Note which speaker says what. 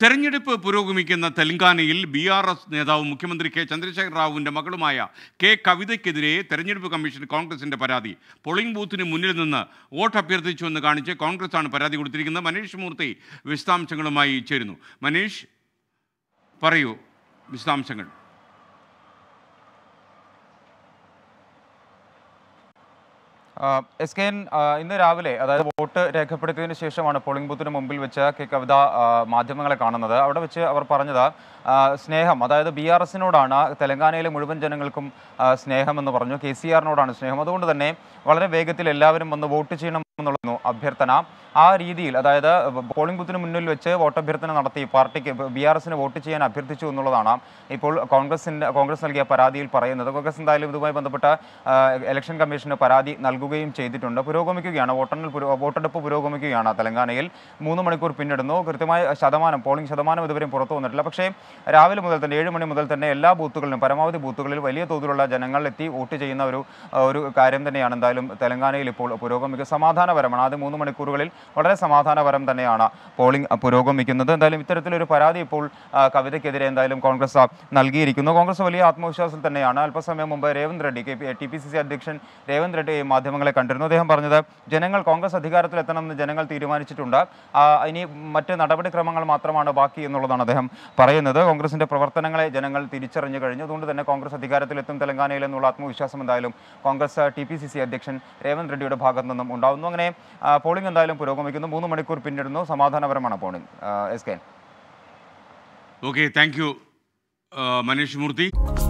Speaker 1: തെരഞ്ഞെടുപ്പ് പുരോഗമിക്കുന്ന തെലങ്കാനയിൽ B R S നേതാവും മുഖ്യമന്ത്രി കെ ചന്ദ്രശേഖർ റാവുവിന്റെ മകളുമായ കെ കവിതയ്ക്കെതിരെ തെരഞ്ഞെടുപ്പ് കമ്മീഷൻ കോൺഗ്രസിന്റെ പരാതി പോളിംഗ് ബൂത്തിന് മുന്നിൽ നിന്ന് വോട്ട് അഭ്യർത്ഥിച്ചുവെന്ന് കാണിച്ച് കോൺഗ്രസാണ് പരാതി കൊടുത്തിരിക്കുന്നത് മനീഷ് മൂർത്തി വിശദാംശങ്ങളുമായി ചേരുന്നു മനീഷ് പറയൂ വിശദാംശങ്ങൾ
Speaker 2: എസ് കെ എൻ ഇന്ന് രാവിലെ അതായത് വോട്ട് രേഖപ്പെടുത്തിയതിനു ശേഷമാണ് പോളിംഗ് ബൂത്തിന് മുമ്പിൽ വെച്ച് കെ കവിത ആ, മാധ്യമങ്ങളെ കാണുന്നത് അവിടെ വെച്ച് അവർ പറഞ്ഞത് ആ, സ്നേഹം അതായത് ബി ആർ എസിനോടാണ് തെലങ്കാനയിലെ മുഴുവൻ ജനങ്ങൾക്കും ആ, സ്നേഹം എന്ന് പറഞ്ഞു കെ സി ആറിനോടാണ് സ്നേഹം അതുകൊണ്ട് തന്നെ വളരെ വേഗത്തിൽ എല്ലാവരും വന്ന് വോട്ട് ചെയ്യണം എന്നുള്ളതായിരുന്നു അഭ്യർത്ഥന ആ രീതിയിൽ അതായത് പോളിംഗ് ബൂത്തിന് മുന്നിൽ വെച്ച് വോട്ടഭ്യർത്ഥന നടത്തി പാർട്ടിക്ക് ബി ആർ എസിന് വോട്ട് ചെയ്യാൻ അഭ്യർത്ഥിച്ചു എന്നുള്ളതാണ് ഇപ്പോൾ കോൺഗ്രസിൻ്റെ കോൺഗ്രസ് നൽകിയ പരാതിയിൽ പറയുന്നത് കോൺഗ്രസ് എന്തായാലും ഇതുമായി ബന്ധപ്പെട്ട ആ, ഇലക്ഷൻ കമ്മീഷന് പരാതി നൽകുകയും ചെയ്തിട്ടുണ്ട് പുരോഗമിക്കുകയാണ് വോട്ടെണ്ണൽ പുരോ- വോട്ടെടുപ്പ് പുരോഗമിക്കുകയാണ് തെലങ്കാനയിൽ മൂന്ന് മണിക്കൂർ പിന്നിടുന്നു കൃത്യമായ ശതമാനം പോളിംഗ് ശതമാനം ഇതുവരെയും പുറത്തു വന്നിട്ടില്ല പക്ഷേ രാവിലെ മുതൽ തന്നെ ഏഴ് മണി മുതൽ തന്നെ എല്ലാ ബൂത്തുകളിലും പരമാവധി ബൂത്തുകളിൽ വലിയ തോതിലുള്ള ജനങ്ങൾ എത്തി വോട്ട് ചെയ്യുന്ന ഒരു ആ, ഒരു കാര്യം തന്നെയാണ് എന്തായാലും തെലങ്കാനയിൽ ഇപ്പോൾ പുരോഗമിക്കുക സമാധാനപരമാണ് ആദ്യം മൂന്ന് മണിക്കൂറുകളിൽ വളരെ സമാധാനപരം തന്നെയാണ് പോളിംഗ് ആ, പുരോഗമിക്കുന്നത് എന്തായാലും ഇത്തരത്തിലൊരു പരാതി ഇപ്പോൾ ആ, കവിതയ്ക്കെതിരെ എന്തായാലും കോൺഗ്രസ് ആ, നൽകിയിരിക്കുന്നു കോൺഗ്രസ് വലിയ ആത്മവിശ്വാസത്തിൽ തന്നെയാണ് അല്പസമയം മുമ്പ് Revanth Reddy K T P C C അധ്യക്ഷൻ രേവന്ത് റെഡ്ഡി മാധ്യമങ്ങളെ കണ്ടിരുന്നു അദ്ദേഹം പറഞ്ഞത് ജനങ്ങൾ കോൺഗ്രസ് അധികാരത്തിലെത്തണമെന്ന് ജനങ്ങൾ തീരുമാനിച്ചിട്ടുണ്ട് ആ, ഇനി മറ്റ് നടപടിക്രമങ്ങൾ മാത്രമാണ് ബാക്കി എന്നുള്ളതാണ് അദ്ദേഹം പറയുന്നത് കോൺഗ്രസിന്റെ പ്രവർത്തനങ്ങളെ ജനങ്ങൾ തിരിച്ചറിഞ്ഞു കഴിഞ്ഞു അതുകൊണ്ട് തന്നെ കോൺഗ്രസ് അധികാരത്തിലെത്തും തെലങ്കാനയിൽ എന്നുള്ള ആത്മവിശ്വാസം എന്തായാലും Congress T P C C അധ്യക്ഷൻ രേവന്ത് റെഡ്ഡിയുടെ ഭാഗത്തു നിന്നും ഉണ്ടാകുന്നു അങ്ങനെ ആ, പോളിംഗ് എന്തായാലും പുരോഗമിക്കുന്നു മൂന്ന് മണിക്കൂർ പിന്നിടുന്നു സമാധാനപരമാണ് polling S K
Speaker 1: okay thank you Manish Murthy